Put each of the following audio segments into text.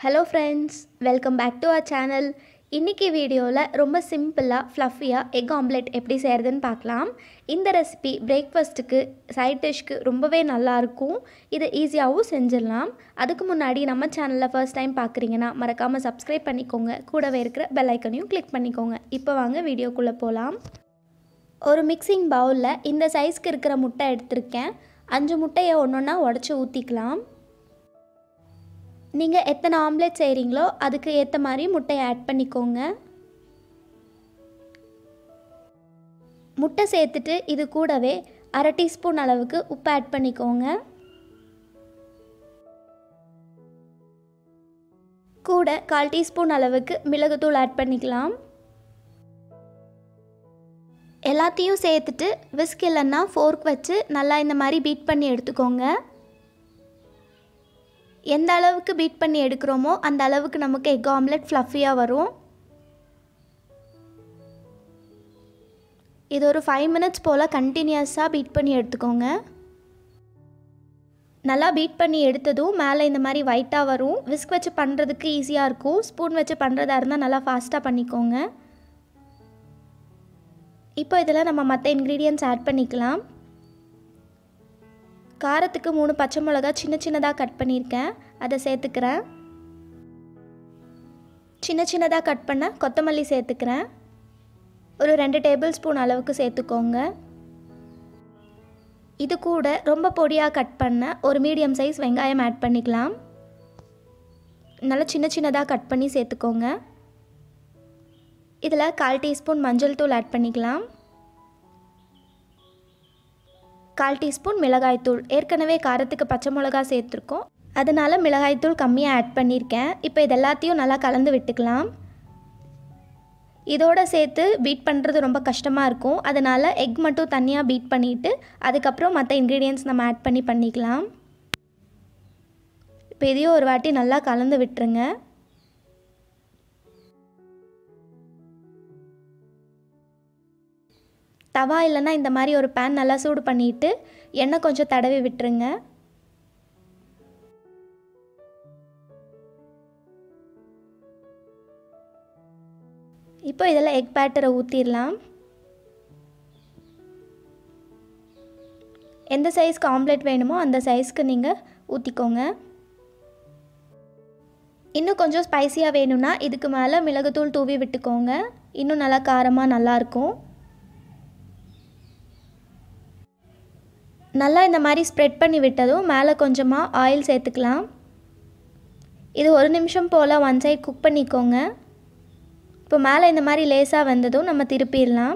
hello friends welcome back to our channel இன்றைக்கி வீடியோவில் ரொம்ப சிம்பிளாக ஃப்ளஃபியாக எக் ஆம்லெட் எப்படி செய்கிறதுன்னு பார்க்கலாம் இந்த ரெசிபி பிரேக்ஃபாஸ்ட்டுக்கு சைட் டிஷ்க்கு ரொம்பவே நல்லாயிருக்கும் இது ஈஸியாகவும் செஞ்சிடலாம் அதுக்கு முன்னாடி நம்ம சேனலில் ஃபர்ஸ்ட் டைம் பார்க்குறீங்கன்னா மறக்காமல் சப்ஸ்கிரைப் பண்ணிக்கோங்க கூடவே இருக்கிற பெல் ஐக்கனையும் கிளிக் பண்ணிக்கோங்க இப்போ வாங்க வீடியோக்குள்ளே போகலாம் ஒரு மிக்சிங் பவுலில் இந்த சைஸ்க்கு இருக்கிற முட்டை எடுத்திருக்கேன் அஞ்சு முட்டையை ஒன்று ஒன்றா உடச்சி ஊற்றிக்கலாம் நீங்கள் எத்தனை ஆம்லெட் செய்கிறீங்களோ அதுக்கு ஏற்ற மாதிரி முட்டையை ஆட் பண்ணிக்கோங்க முட்டை சேர்த்துட்டு இது கூடவே அரை டீஸ்பூன் அளவுக்கு உப்பு ஆட் பண்ணிக்கோங்க கூட கால் டீஸ்பூன் அளவுக்கு மிளகுத்தூள் ஆட் பண்ணிக்கலாம் எல்லாத்தையும் சேர்த்துட்டு விஸ்க் இல்லைன்னா ஃபோர்க் வச்சு நல்லா இந்த மாதிரி பீட் பண்ணி எடுத்துக்கோங்க எந்த அளவுக்கு பீட் பண்ணி எடுக்கிறோமோ அந்த அளவுக்கு நமக்கு எக் ஆம்லெட் ஃப்ளஃபியாக வரும் இது ஒரு ஃபைவ் மினிட்ஸ் போல் கண்டினியூஸாக பீட் பண்ணி எடுத்துக்கோங்க நல்லா பீட் பண்ணி எடுத்ததும் மேலே இந்த மாதிரி ஒயிட்டாக வரும் விஸ்க் வச்சு பண்ணுறதுக்கு ஈஸியாக இருக்கும் ஸ்பூன் வச்சு பண்ணுறதா இருந்தால் நல்லா ஃபாஸ்ட்டாக பண்ணிக்கோங்க இப்போ இதில் நம்ம மற்ற இன்க்ரீடியன்ட்ஸ் ஆட் பண்ணிக்கலாம் காரத்துக்கு மூணு பச்சை மிளகா சின்ன சின்னதாக கட் பண்ணியிருக்கேன் அதை சேர்த்துக்கிறேன் சின்ன சின்னதாக கட் பண்ண கொத்தமல்லி சேர்த்துக்கிறேன் ஒரு ரெண்டு டேபிள் ஸ்பூன் அளவுக்கு சேர்த்துக்கோங்க இது கூட ரொம்ப பொடியாக கட் பண்ண ஒரு மீடியம் சைஸ் வெங்காயம் ஆட் பண்ணிக்கலாம் நல்லா சின்ன சின்னதாக கட் பண்ணி சேர்த்துக்கோங்க இதில் கால் டீஸ்பூன் மஞ்சள் தூள் ஆட் பண்ணிக்கலாம் கால் டீஸ்பூன் மிளகாய்த்தூள் ஏற்கனவே காரத்துக்கு பச்சை மிளகா சேர்த்துருக்கோம் அதனால் மிளகாய்த்தூள் கம்மியாக ஆட் பண்ணியிருக்கேன் இப்போ இது எல்லாத்தையும் நல்லா கலந்து விட்டுக்கலாம் இதோடு சேர்த்து பீட் பண்ணுறது ரொம்ப கஷ்டமாக இருக்கும் அதனால் எக் மட்டும் தனியாக பீட் பண்ணிவிட்டு அதுக்கப்புறம் மற்ற இன்க்ரீடியன்ட்ஸ் நம்ம ஆட் பண்ணி பண்ணிக்கலாம் இப்போ இதையும் ஒரு வாட்டி நல்லா கலந்து விட்டுருங்க தவா இல்லைன்னா இந்த மாதிரி ஒரு பேன் நல்லா சூடு பண்ணிவிட்டு எண்ணெய் கொஞ்சம் தடவி விட்டுருங்க இப்போ இதில் எக் பேட்டரை ஊற்றிடலாம் எந்த சைஸ்க்கு ஆம்லெட் வேணுமோ அந்த சைஸ்க்கு நீங்கள் ஊற்றிக்கோங்க இன்னும் கொஞ்சம் ஸ்பைசியாக வேணும்னா இதுக்கு மேலே மிளகுத்தூள் தூவி விட்டுக்கோங்க இன்னும் நல்லா காரமாக நல்லாயிருக்கும் நல்லா இந்த மாதிரி ஸ்ப்ரெட் பண்ணி விட்டதும் மேலே கொஞ்சமாக ஆயில் சேர்த்துக்கலாம் இது ஒரு நிமிஷம் போல் ஒன் சைட் குக் பண்ணிக்கோங்க இப்போ மேலே இந்த மாதிரி லேசாக வந்ததும் நம்ம திருப்பிடலாம்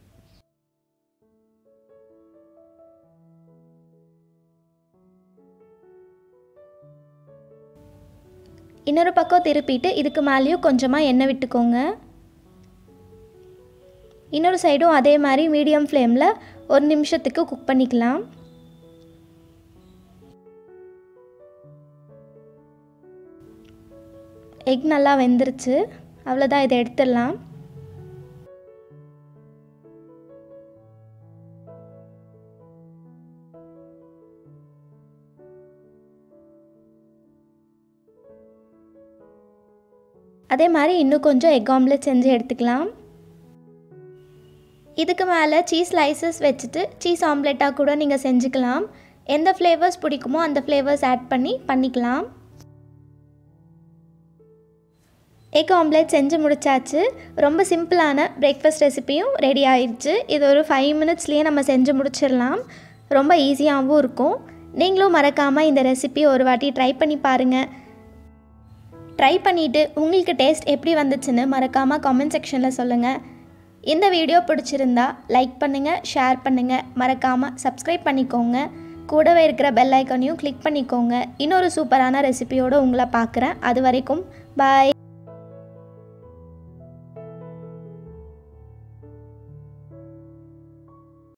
இன்னொரு பக்கம் திருப்பிட்டு இதுக்கு மேலேயும் கொஞ்சமாக எண்ணெய் விட்டுக்கோங்க இன்னொரு சைடும் அதே மாதிரி மீடியம் ஃப்ளேமில் ஒரு நிமிஷத்துக்கு குக் பண்ணிக்கலாம் எக் நல்லா வெந்துருச்சு அவ்வளோதான் இதை எடுத்துடலாம் அதே மாதிரி இன்னும் கொஞ்சம் எக் ஆம்லெட் செஞ்சு எடுத்துக்கலாம் இதுக்கு மேலே சீஸ் ஸ்லைசஸ் வச்சுட்டு சீஸ் ஆம்லெட்டாக கூட நீங்கள் செஞ்சுக்கலாம் எந்த ஃப்ளேவர்ஸ் பிடிக்குமோ அந்த ஃப்ளேவர்ஸ் ஆட் பண்ணி பண்ணிக்கலாம் எக் ஆம்லெட் செஞ்சு முடிச்சாச்சு ரொம்ப சிம்பிளான பிரேக்ஃபாஸ்ட் ரெசிப்பியும் ரெடி ஆயிடுச்சு இது ஒரு ஃபைவ் மினிட்ஸ்லேயே நம்ம செஞ்சு முடிச்சிடலாம் ரொம்ப ஈஸியாகவும் இருக்கும் நீங்களும் மறக்காமல் இந்த ரெசிபி ஒரு வாட்டி ட்ரை பண்ணி பாருங்கள் ட்ரை பண்ணிவிட்டு உங்களுக்கு டேஸ்ட் எப்படி வந்துச்சுன்னு மறக்காமல் காமெண்ட் செக்ஷனில் சொல்லுங்கள் இந்த வீடியோ பிடிச்சிருந்தா லைக் பண்ணுங்கள் ஷேர் பண்ணுங்கள் மறக்காமல் சப்ஸ்கிரைப் பண்ணிக்கோங்க கூடவே இருக்கிற பெல் ஐக்கானையும் கிளிக் பண்ணிக்கோங்க இன்னொரு சூப்பரான ரெசிபியோடு உங்களை பார்க்குறேன் அது வரைக்கும் பாய்